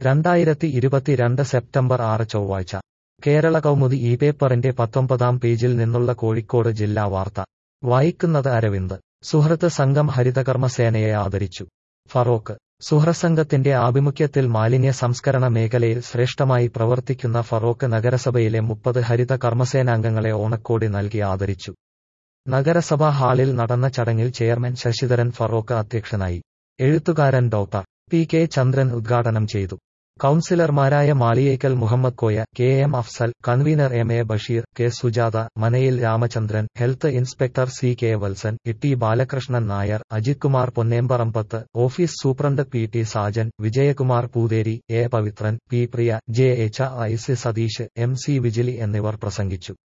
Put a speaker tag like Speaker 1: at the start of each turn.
Speaker 1: രണ്ടായിരത്തി ഇരുപത്തിരണ്ട് സെപ്റ്റംബർ ആറ് ചൊവ്വാഴ്ച കേരള കൗമുദി ഈ പേപ്പറിന്റെ പത്തൊമ്പതാം പേജിൽ നിന്നുള്ള കോഴിക്കോട് ജില്ലാ വാർത്ത വായിക്കുന്നത് അരവിന്ദ് സുഹൃത്ത് സംഘം ഹരിതകർമ്മസേനയെ ആദരിച്ചു ഫറോക്ക് സുഹൃസംഘത്തിന്റെ ആഭിമുഖ്യത്തിൽ മാലിന്യ സംസ്കരണ മേഖലയിൽ ശ്രേഷ്ഠമായി പ്രവർത്തിക്കുന്ന ഫറോക്ക് നഗരസഭയിലെ മുപ്പത് ഹരിത കർമ്മസേനാംഗങ്ങളെ ഓണക്കോടി നൽകി ആദരിച്ചു നഗരസഭാ ഹാളിൽ നടന്ന ചടങ്ങിൽ ചെയർമാൻ ശശിധരൻ ഫറോക്ക് അധ്യക്ഷനായി എഴുത്തുകാരൻ ഡോക്ടർ പി കെ ചന്ദ്രൻ ഉദ്ഘാടനം ചെയ്തു കൌൺസിലർമാരായ Maliyekkal Muhammad Koya K M Afsal convener M A Basheer K Sujatha Manayil Ramachandran health inspector C K Valsan E Balakrishnan Nair Ajith Kumar Ponnemparambath office superintendent P T Sajan Vijayakumar Poothery A Pavithran P Priya J H I C Satheesh M C Vijili എന്നിവർ പ്രസംഗിച്ചു